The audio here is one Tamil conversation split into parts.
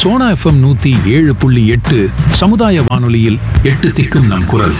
சோனா எஃப்எம் நூத்தி ஏழு புள்ளி எட்டு சமுதாய வானொலியில் எட்டு திக்கும் நம் குரல்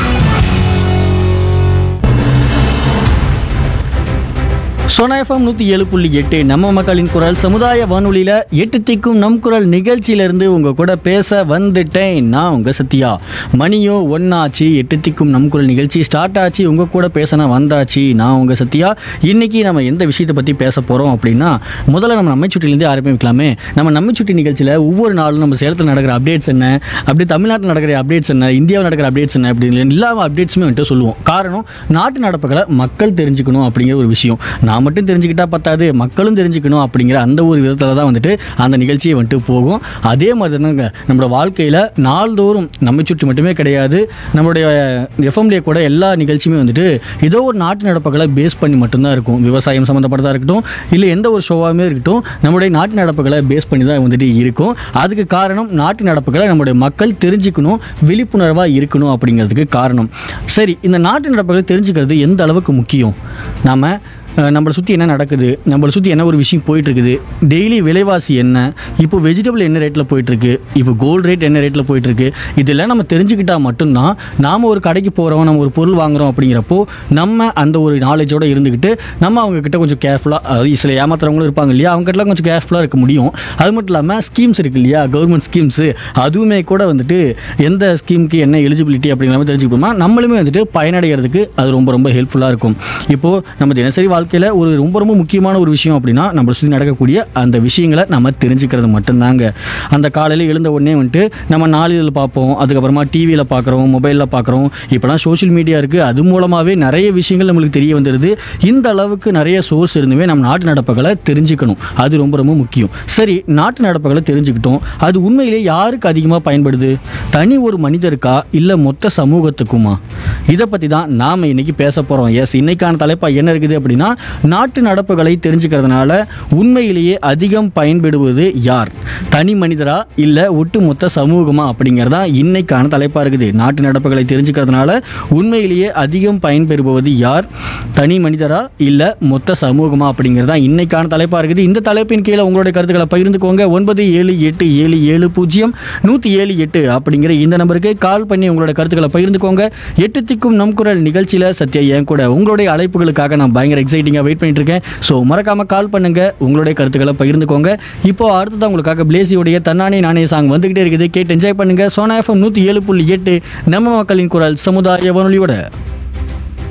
சோனா எஃப்எம் நூற்றி ஏழு புள்ளி எட்டு நம்ம மக்களின் குரல் சமுதாய வானொலியில் எட்டு திக்கும் நம் குரல் நிகழ்ச்சியிலேருந்து உங்கள் கூட பேச வந்துட்டேன் நான் உங்கள் சத்யா மணியோ ஒன்னாச்சு எட்டு திக்கும் நம் குரல் நிகழ்ச்சி ஸ்டார்ட் ஆச்சு உங்கள் கூட பேசின வந்தாச்சு நான் உங்கள் சத்யா இன்னைக்கு நம்ம எந்த விஷயத்தை பற்றி பேச போகிறோம் அப்படின்னா முதல்ல நம்ம நம்மைச்சுட்டிலேருந்து ஆரம்பிக்கலாமே நம்ம நம்மைச்சுட்டி நிகழ்ச்சியில் ஒவ்வொரு நாளும் நம்ம சேலத்தில் நடக்கிற அப்டேட்ஸ் என்ன அப்படி தமிழ்நாட்டில் நடக்கிற அப்டேட்ஸ் என்ன இந்தியாவில் நடக்கிற அப்டேட்ஸ் என்ன அப்படின்னு எல்லா அப்டேட்ஸுமே வந்துட்டு சொல்லுவோம் காரணம் நாட்டு நடப்புகளை மக்கள் தெரிஞ்சுக்கணும் அப்படிங்கிற ஒரு விஷயம் நான் மட்டும் தெரிஞ்சுக்கிட்டா பத்தாது மக்களும் தெரிஞ்சுக்கணும் அப்படிங்கிற அந்த ஒரு விதத்தில் தான் வந்துட்டு அந்த நிகழ்ச்சியை வந்துட்டு போகும் அதே மாதிரி தானங்க நம்மளோட வாழ்க்கையில் நாள்தோறும் நம்மை சுற்றி மட்டுமே கிடையாது நம்மளுடைய எஃப்எம்லேயே கூட எல்லா நிகழ்ச்சியுமே வந்துட்டு ஏதோ ஒரு நாட்டு நடப்புகளை பேஸ் பண்ணி மட்டும்தான் இருக்கும் விவசாயம் சம்மந்தப்பட்டதாக இருக்கட்டும் இல்லை எந்த ஒரு ஷோவாகவே இருக்கட்டும் நம்மளுடைய நாட்டு நடப்புகளை பேஸ் பண்ணி தான் வந்துட்டு இருக்கும் அதுக்கு காரணம் நாட்டு நடப்புகளை நம்மளுடைய மக்கள் தெரிஞ்சுக்கணும் விழிப்புணர்வாக இருக்கணும் அப்படிங்கிறதுக்கு காரணம் சரி இந்த நாட்டு நடப்புகளை தெரிஞ்சுக்கிறது எந்த அளவுக்கு முக்கியம் நாம அஹ், நம்மளை சுற்றி என்ன நடக்குது நம்மளை சுற்றி என்ன ஒரு விஷயம் போயிட்டு இருக்குது டெய்லி விலைவாசி என்ன இப்போ வெஜிடபிள் என்ன ரேட்டில் போயிட்டுருக்கு இப்போ கோல்டு ரேட் என்ன ரேட்டில் போயிட்டுருக்கு இதெல்லாம் நம்ம தெரிஞ்சுக்கிட்டா மட்டும்தான் நாம் ஒரு கடைக்கு போகிறோம் நம்ம ஒரு பொருள் வாங்குறோம் அப்படிங்கிறப்போ நம்ம அந்த ஒரு நாலேஜோடு இருந்துக்கிட்டு நம்ம அவங்க கிட்ட கொஞ்சம் கேர்ஃபுல்லாக அதாவது சில ஏமாத்துறவங்களும் இருப்பாங்க இல்லையா அவங்க கிட்டலாம் கொஞ்சம் கேர்ஃபுல்லாக இருக்க முடியும் அது மட்டும் இல்லாமல் ஸ்கீம்ஸ் இருக்கு இல்லையா கவர்மெண்ட் ஸ்கீம்ஸு அதுவுமே கூட வந்துட்டு எந்த ஸ்கீமுக்கு என்ன எலிஜிபிலிட்டி அப்படிங்கிற மாதிரி தெரிஞ்சுக்கிட்டோம்னா நம்மளுமே வந்துட்டு பயனடைகிறதுக்கு அது ரொம்ப ரொம்ப ஹெல்ப்ஃபுல்லாக இருக்கும் இப்போது நம்ம தினசரி வாழ்க்கையில் ஒரு ரொம்ப ரொம்ப முக்கியமான ஒரு விஷயம் அப்படின்னா நம்மளை சுற்றி நடக்கக்கூடிய அந்த விஷயங்களை நம்ம தெரிஞ்சுக்கிறது மட்டும்தாங்க அந்த காலையில் எழுந்த உடனே வந்துட்டு நம்ம நாளிதழ் பார்ப்போம் அதுக்கப்புறமா டிவியில் பார்க்குறோம் மொபைலில் பார்க்குறோம் இப்போலாம் சோஷியல் மீடியா இருக்குது அது மூலமாகவே நிறைய விஷயங்கள் நம்மளுக்கு தெரிய வந்துடுது இந்த அளவுக்கு நிறைய சோர்ஸ் இருந்துமே நம்ம நாட்டு நடப்புகளை தெரிஞ்சுக்கணும் அது ரொம்ப ரொம்ப முக்கியம் சரி நாட்டு நடப்புகளை தெரிஞ்சுக்கிட்டோம் அது உண்மையிலேயே யாருக்கு அதிகமாக பயன்படுது தனி ஒரு மனிதருக்கா இல்லை மொத்த சமூகத்துக்குமா இதை பற்றி தான் நாம் இன்னைக்கு பேச போகிறோம் எஸ் இன்னைக்கான தலைப்பாக என்ன இருக்குது அப்படின்னா நாட்டு நடப்புகளை தெரிஞ்சுக்கிறதுனால உண்மையிலேயே அதிகம் பயன்படுவது யார் தனி மனிதரா இல்லை ஒட்டுமொத்த சமூகமா அப்படிங்கிறதா இன்னைக்கான தலைப்பாக இருக்குது நாட்டு நடப்புகளை தெரிஞ்சுக்கிறதுனால உண்மையிலேயே அதிகம் பயன்பெறுபவது யார் தனி மனிதரா இல்லை மொத்த சமூகமா அப்படிங்கிறதா இன்னைக்கான தலைப்பாக இருக்குது இந்த தலைப்பின் கீழே உங்களுடைய கருத்துக்களை பகிர்ந்துக்கோங்க ஒன்பது ஏழு எட்டு ஏழு ஏழு பூஜ்ஜியம் நூற்றி ஏழு எட்டு அப்படிங்கிற இந்த நம்பருக்கு கால் பண்ணி உங்களோட கருத்துக்களை பகிர்ந்துக்கோங்க எட்டு திக்கும் நம் குரல் நிகழ்ச்சியில் சத்யா என் கூட உங்களுடைய அழைப்புகளுக்காக நான் பயங்கர எக்ஸைட்டிங்காக வெயிட் பண்ணிட்டு இருக்கேன் ஸோ மறக்காம கால் பண்ணுங்க உங்களுடைய கருத்துக்களை பகிர்ந்துக்கோங்க இப்போ அடுத்ததான் உங்களுக்காக பிளேசியோடைய தன்னானே நானே சாங் வந்துகிட்டே இருக்குது கேட்டு என்ஜாய் பண்ணுங்க சோனா எஃப்எம் நூற்றி ஏழு புள்ளி எட்டு நம்ம மக்களின் குரல் சமுதாய வானொலியோட